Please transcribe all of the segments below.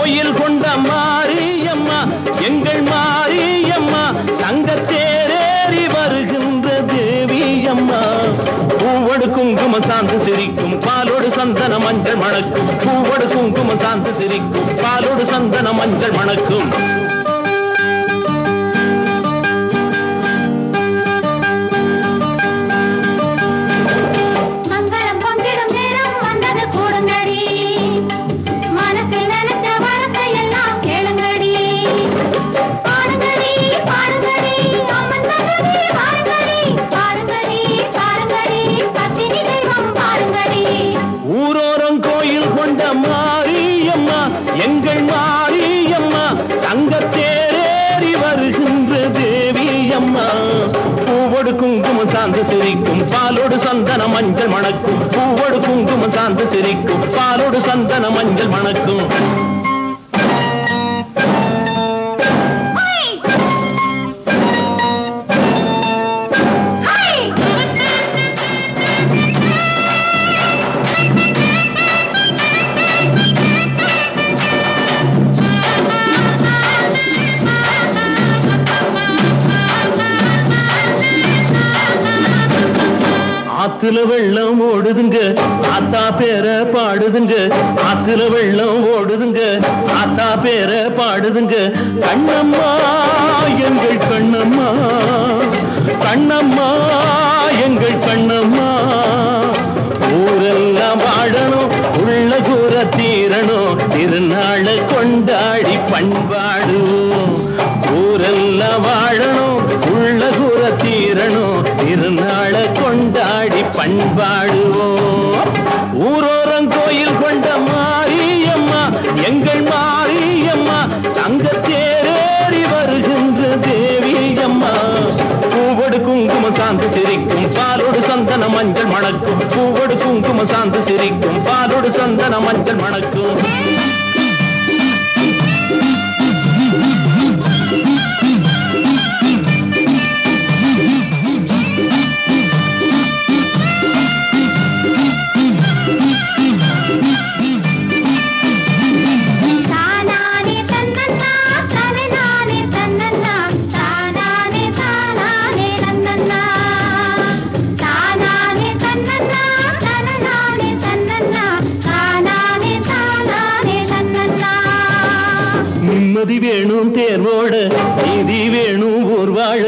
கோயில் கொண்ட மாரியம்மா எங்கள் மாரியம்மா சங்கத்தேரேறி வருகின்ற தேவியம்மா பூவோடு குங்கும சாந்து சிரிக்கும் பாலோடு சந்தன மஞ்சள் மணக்கும் பூவோடு குங்கும சாந்து சிரிக்கும் பாலோடு சந்தன மஞ்சள் மணக்கும் மங்களம் பொங்கிடும் நேரம் வந்தது கூடுங்கடி மனசில் நினைச்ச வார்த்தை எல்லாம் கேளுங்கடி பாடுங்கடி பாடுங்கடி அம்மன் மகனே பாடுங்கடி பாடுங்கடி பாடுங்கடி பத்தினி தெய்வம் பாடுங்கடி ஊரோரம் கோயில் கொண்ட மாரியம்மா எங்கள் மாரியம்மா சங்கத்தேரேறி வருகின்ற தேவியம்மா பூவோடு குங்குமம் சார்ந்து சிரிக்கும் பாலோடு சந்தன மஞ்சள் மணக்கும் பூவோடு குங்குமம் சார்ந்து சிரிக்கும் பாலோடு சந்தன மஞ்சள் மணக்கும் ஹை! ஹை! ஆத்துல வெள்ளம் ஓடுதுங்க ஆத்தா பேர பாடுதுங்க ஆத்துல வெள்ளம் ஓடுதுங்க ஆத்தா பேர பாடுதுங்க கண்ணம்மா எங்கள் கண்ணம்மா கண்ணம்மா எங்கள் கண்ணம்மா ஊரெல்லாம் வாழணும் உள்ள கூற தீரணும் திருநாள கொண்டாடி பண்பாடுவோம் ஊரெல்லாம் வாழணும் உள்ள கூற தீரணும் திருநாள கொண்டாடி பண்பாடுவோம் ஊரோரம் கோயில் கொண்ட மாரியம்மா எங்கள் மாரியம்மா தங்கத்தேரேறி வருகின்ற தேவியம்மா பூவோடு குங்கும சாந்து சிரிக்கும் பாலோடு சந்தன மஞ்சள் மணக்கும் பூவோடு குங்கும சாந்து சிரிக்கும் பாலோடு சந்தன மஞ்சள் மணக்கும் தானானே தன்னன்னா தனனானே தன்னன்னா தானானே தானானே தன்னன்னா தானானே தன்னன்னா தனனானே தன்னன்னா தானானே தானானே தன்னன்னா நிம்மதி வேணும் தேர்வோட நீதி வேணும் ஊர் வாழ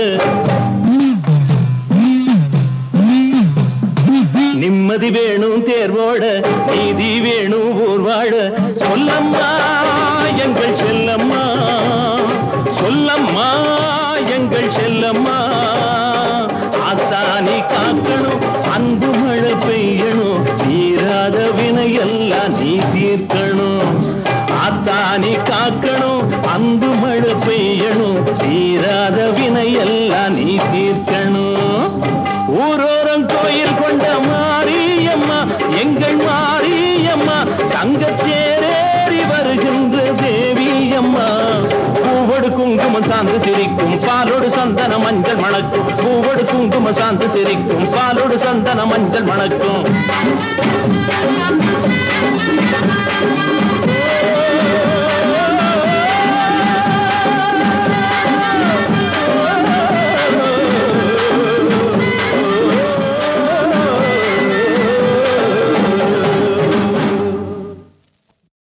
நிம்மதி வேணும் தேர்வோட நீதி வேணும் ஊர் வாழ சொல்லம்மா எங்கள் செல்லம்மா சொல்லம்மா எங்கள் செல்லம்மா ஆத்தானி காக்கணும் அன்பு மழை பெய்யணும் தீராத வினையெல்லாம் நீ தீர்க்கணும் ஆத்தானி காக்கணும் அன்பு மழை பெய்யணும் தீராத வினையெல்லாம் நீ தீர்க்கணும் ஊரோரம் கோயில் கொண்ட மாரியம்மா எங்கள் மாரியம்மா தங்கச்சேரேறி வருகின்ற தேவியம்மா பூவோடு குங்குமம் சாந்து சிரிக்கும் பாலோடு சந்தன மஞ்சள் மணக்கும் பூவோடு குங்குமம் சாந்து சிரிக்கும் பாலோடு சந்தன மஞ்சள் மணக்கும்